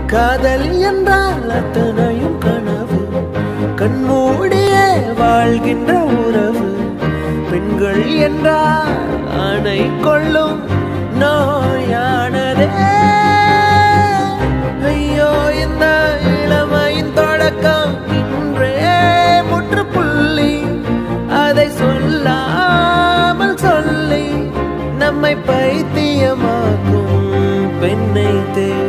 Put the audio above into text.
காதல் என்றால் அத்தனையும் கனவு கண்மூடியே வாழ்கின்ற உறவு பெண்கள் என்றால் அணை கொள்ளும் நோயானதே ஐயோ இந்த இளமையின் தொடக்கம் இன்றே முற்றுப்புள்ளி அதை சொல்லாமல் சொல்லி நம்மை பைத்தியமாக்கும் பெண்ணை தேடி